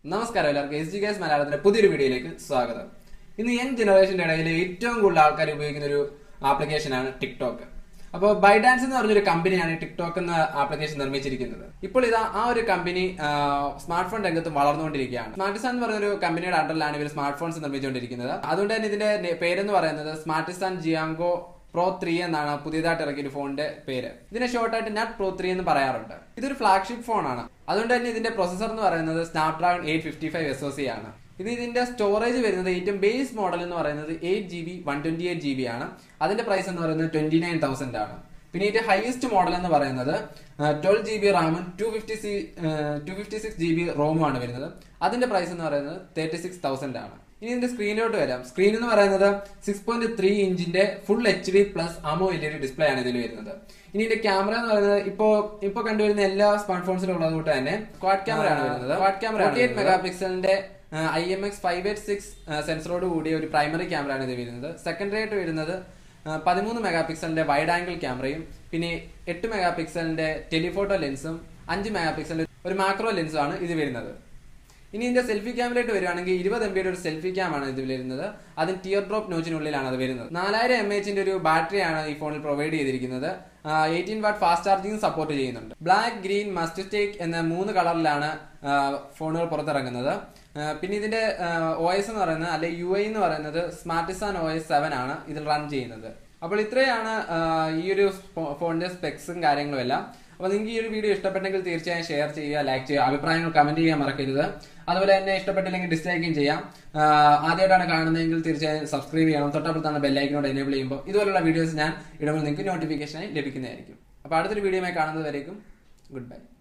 നമസ്കാരം എല്ലാവർക്കും S G guys മലയാളത്തിന്റെ പുതിയൊരു വീഡിയോയിലേക്ക് സ്വാഗതം ഇന്ന് യങ് ജനറേഷന്റെ ഇടയിൽ ഏറ്റവും കൂടുതൽ ആൾക്കാർ ഉപയോഗിക്കുന്ന ഒരു ആപ്ലിക്കേഷനാണ് ടിക്ടോക്ക് അപ്പോൾ ബൈഡാൻസ് എന്ന് പറഞ്ഞൊരു കമ്പനിയാണ് ഈ ടിക്ടോക്ക് എന്ന ആപ്ലിക്കേഷൻ നിർമ്മിച്ചിരിക്കുന്നത് ഇപ്പോൾ ഇതാ ആ ഒരു കമ്പനി സ്മാർട്ട് ഫോൺ രംഗത്ത് വളർന്നുകൊണ്ടിരിക്കുകയാണ് സ്മാർട്ടിസ്ഥാൻ എന്ന് പറഞ്ഞൊരു കമ്പനിയുടെ അണ്ടറിലാണ് ഇവർ സ്മാർട്ട് ഫോൺസ് നിർമ്മിച്ചുകൊണ്ടിരിക്കുന്നത് അതുകൊണ്ട് തന്നെ ഇതിന്റെ നെ- പേരെന്ന് പറയുന്നത് സ്മാർട്ടിസ്ഥാൻ ജിയാങ്കോ പ്രോ ത്രീ എന്നാണ് പുതിയതായിട്ട് ഇറക്കിയ ഒരു ഫോണിന്റെ പേര് ഇതിനെ ഷോർട്ടായിട്ട് നട്ട് പ്രോ ത്രീ എന്ന് പറയാറുണ്ട് ഇതൊരു ഫ്ലാഗ്ഷിപ്പ് ഫോണാണ് അതുകൊണ്ട് തന്നെ ഇതിന്റെ പ്രൊസസർ എന്ന് പറയുന്നത് Snapdragon eight fifty five S O C ആണ് ഇത് ഇതിന്റെ സ്റ്റോറേജ് വരുന്നത് ഏറ്റവും ബേസ് മോഡൽ എന്ന് പറയുന്നത് eight G B one twenty eight G B ആണ് അതിന്റെ പ്രൈസ് എന്ന് പറയുന്നത് ട്വന്റി നയൻ തൗസൻഡ് ആണ് പിന്നെ ഇതിന്റെ ഹയസ്റ്റ് മോഡൽ എന്ന് പറയുന്നത് ട്വൽവ് ജി ബി റാമും two fifty C two fifty six G B റോമും ആണ് വരുന്നത് അതിന്റെ പ്രൈസ് എന്ന് പറയുന്നത് തേർട്ടി സിക്സ് തൗസൻഡ് ആണ് ഇനി ഇതിന്റെ സ്ക്രീനിലോട്ട് വരാം സ്ക്രീൻ എന്ന് പറയുന്നത് സിക്സ് പോയിന്റ് ത്രീ ഇഞ്ചിന്റെ full H D plus AMOLED display ആണ് ഇതിൽ വരുന്നത് ഇനി ഇതിന്റെ ക്യാമറ എന്ന് പറയുന്നത് ഇപ്പോ ഇപ്പൊ കണ്ടുവരുന്ന എല്ലാ സ്മാർട്ട് ഫോൺസിലും ഉള്ളത് കൊണ്ട് തന്നെ ക്വാഡ് ക്യാമറ ആണ് വരുന്നത് ക്വാഡ് ക്യാമറ എയ്റ്റ് മെഗാ പിക്സലിന്റെ I M X five eight six സെൻസറോട് കൂടിയ ഒരു പ്രൈമറി ക്യാമറ ആണ് ഇത് വരുന്നത് സെക്കൻഡറി ആയിട്ട് വരുന്നത് ആ, പതിമൂന്ന് മെഗാ പിക്സലിന്റെ വൈഡ് ആംഗിൾ ക്യാമറയും പിന്നെ എട്ട് മെഗാ പിക്സലിന്റെ ടെലിഫോട്ടോ ലെൻസും അഞ്ച് മെഗാ പിക്സലിന്റെ ഒരു മാക്രോ ലെൻസും ആണ് ഇത് വരുന്നത് ഇനി ഇതിന്റെ സെൽഫി ക്യാമിലായിട്ട് വരുവാണെങ്കിൽ ഇരുപത് എം ബിയുടെ ഒരു സെൽഫി ക്യാം ആണ് ഇത് വരുന്നത് അതിന് ടിയർ ഡ്രോപ്പ് നോച്ചിനുള്ളിലാണ് അത് വരുന്നത് നാലായിരം എം എച്ചിന്റെ ഒരു ബാറ്ററിയാണ് ഈ ഫോണിൽ പ്രൊവൈഡ് ചെയ്തിരിക്കുന്നത് eighteen watt fast charging support ചെയ്യുന്നുണ്ട് ബ്ലാക്ക് ഗ്രീൻ മസ്റ്റ് സ്റ്റേക്ക് എന്ന മൂന്ന് കളറിലാണ് ഫോണുകൾ പുറത്തിറങ്ങുന്നത് ആ, പിന്നെ ഇതിന്റെ ഒ എസ് എന്ന് പറയുന്നത് അല്ലെ യു ഐ എന്ന് പറയുന്നത് സ്മാർട്ടിസാൻ ഒ എസ് സെവൻ ആണ് ഇതിൽ റൺ ചെയ്യുന്നത് അപ്പോൾ ഇത്രയാണ് ആ, ഈ ഒരു ഫോ- ഫോണിന്റെ സ്പെക്സും കാര്യങ്ങളും എല്ലാം അപ്പോൾ നിങ്ങൾക്ക് ഈ ഒരു വീഡിയോ ഇഷ്ടപ്പെട്ടെങ്കിൽ തീർച്ചയായും ഷെയർ ചെയ്യുക ലൈക്ക് ചെയ്യുക അഭിപ്രായങ്ങൾ കമന്റ് ചെയ്യാൻ മറക്കരുത് അതുപോലെ തന്നെ ഇഷ്ടപ്പെട്ടില്ലെങ്കിൽ ഡിസ്ലൈക്കും ചെയ്യാം ആ, ആദ്യമായിട്ടാണ് കാണുന്നതെങ്കിൽ തീർച്ചയായും സബ്സ്ക്രൈബ് ചെയ്യണം തൊട്ടപ്പുറത്താണ് ബെല്ലൈക്കിനോട് എനേബിൾ ചെയ്യുമ്പോൾ ഇതുപോലുള്ള വീഡിയോസ് ഞാൻ ഇടുമ്പോൾ നിങ്ങൾക്ക് നോട്ടിഫിക്കേഷനായി ലഭിക്കുന്നതായിരിക്കും അപ്പോൾ അടുത്തൊരു വീഡിയോയുമായി കാണുന്നത് വരേക്കും ഗുഡ് ബൈ